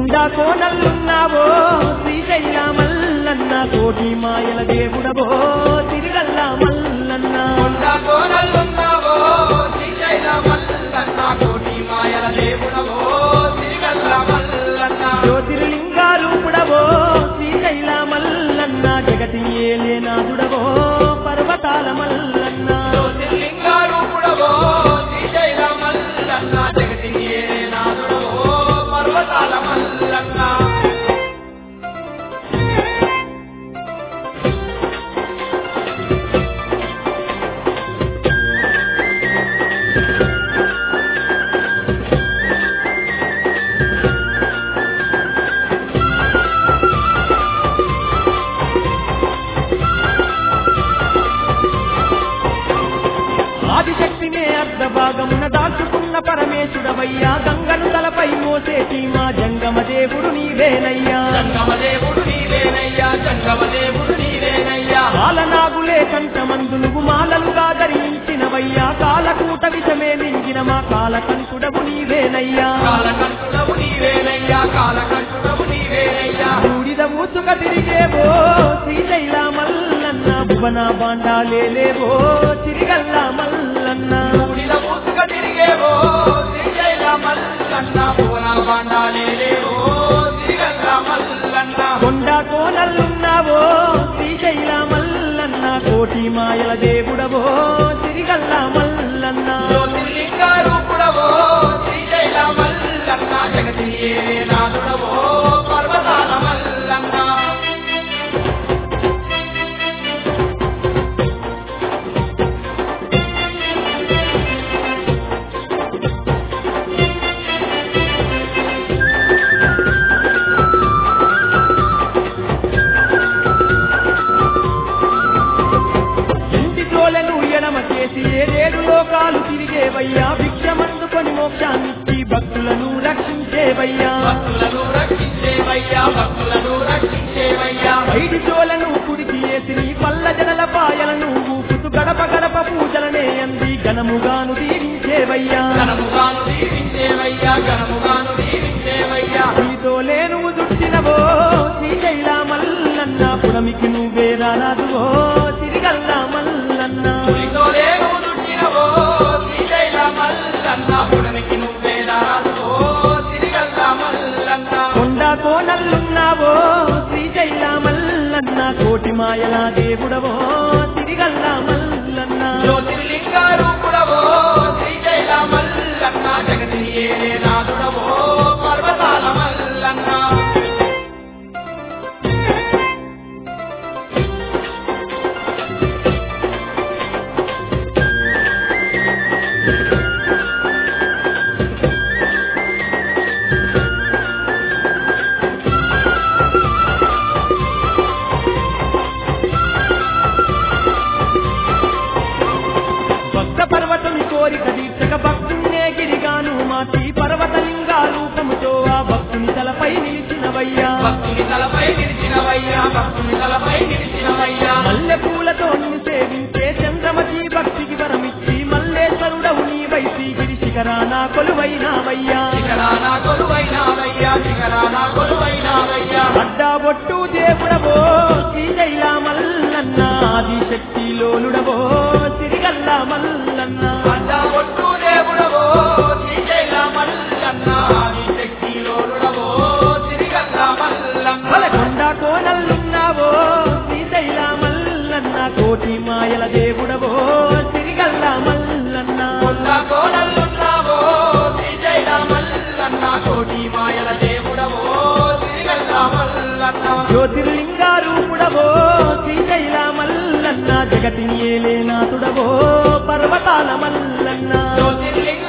కొండా కోనల్లున్నావో శ్రీశైల మల్లన్న కోటి మాయల దేవుడవో తిరిగల్లా మల్లన్న కొండ కోనలున్నావో శ్రీశైల మల్లన్న కోటి మాయల దేవుడవో తిరిగల్ల మల్లన్న జ్యోతిర్లింగారూపుడవో శ్రీశైల మల్లన్న జగతి ఏలేనాథుడవో పర్వతాల మల్లన్న జ్యోతిర్లింగారూపుడవో శ్రీశైల మల్లన్న జగతి నాదుడవో పర్వతాల మల్లన్న ఆదిశక్తినే అర్ధ భాగమున దాచుకున్న పరమేశుడవయ్యా గంగను తలపై మోసేటి మా జంగమ దేవుడు నీవేనయ్యా జంగమ దేవుడు నీవేనయ్యా జంగమ దేవుడు నీవేనయ్యా కాలనాగులే కంఠమందు నువ్వు మాలలుగా ధరించినవయ్యా కాలకూట విషమే మింగిన మా కాలకంఠుడవు నీవేనయ్యా కాలకంఠుడవు నీవేనయ్యా కాలకంఠుడవు నీవేనయ్యా బూడిద ఊసుక తిరిగేవో శ్రీశైల మల్లన్న భువన బాండాలేవో చిరిగల్ల మల్లన్న బూడిద మూసుక తిరిగేవో శ్రీశైల మల్లన్న భువన బాండాలేవో తిరిగల్ల మల్లన్న కొండ కోనల్లున్నావో శ్రీశైల మల్లన్న కోటి మాయల దేవుడవో చిరిగల్ల మల్లన్న జ్యోతిర్లింగ రూపుడవో శ్రీశైల మల్లన్న జగతి నాదుడవో పర్వతాల మల్లన్న ఇంటి తోలను ఎడమ చేసి ఏడేడు లోకాలు తిరిగేవయ్యా భిక్షమందుకొని మోక్షాన్నిచ్చి భక్తులను రక్షించేవయ్యా భక్తులను రక్షించేవయ్యా భక్తులను రక్షించేవయ్యా ఐదు చోలను కుడికి వేసి నీ పల్ల జనల పాయలను ఊపుతూ గడప గడప పూజలనే అంది ఘనముగాను దీవించేవయ్యా ఘనముగాను దీవించేవయ్యా ఘనముగాను దీవించేవయ్యా నీతో లేను దుట్టినవో శ్రీశైల మల్లన్న పుడమికి నువ్వే రానాదువో తిరిగల్ల మల్లన్న పులితో రేగు దుట్టినవో శ్రీశైల మల్లన్న పుడమికి నువ్వే రాదువో తిరిగల్ల మల్లన్న కొండ కోనల్లున్నావో శ్రీశైల మల్లన్న కోటి మాయల దేవుడవో తిరిగల్ల మల్లన్న జ్యోతిర్లింగ రూపుడవో శ్రీశైల మల్లన్న జగతి ఏలే నాదుడవో పర్వతాల మల్లన్న భక్త పర్వతమి కోరిక తీర్చక భక్తున్నే గిరిగాను మాటి పర్వతలింగా రూపముతో ఆ భక్తుని తలపై నిలిచినవయ్యా భక్తుని తలపై నిలిచినవయ్యా భక్తుని తలపై నిలిచినవయ్యా మల్లె పూలతో నిన్ను సేవించే చంద్రమతి భక్తికి వరమిచ్చి మల్లేశ్వరుడవు నీ వైసి గిరి శిఖరాన కొలువైనావయ్యా శిఖరాన కొలువైనావయ్యా శిఖరాన కొలువైనావయ్యా అడ్డా బొట్టు దేవుడవో శ్రీశైల మల్లన్న ఆది శక్తిలోనుడవో తిరిగల్ల మల్లన్న అడ్డా ఒట్టు దేవుడవో శ్రీశైల మల్లన్న ఆది శక్తిలోనుడవో తిరిగల్ల మల్లన్న మలకొండ కోనల్లున్నావో శ్రీశైల మల్లన్న కోటి మాయల దేవుడవో తిరిగల్ల మల్లన్న కొండ కోడలున్నావో శ్రీశైల మల్లన్న కోటి మాయల దేవుడవో తిరిగల్ల మల్లన్న జ్యోతిర్లింగారూపుడవో శ్రీశైల మల్లన్న జగతిని ఏలేనాథుడవో పర్వతాల మల్లన్న జ్యోతిర్లింగ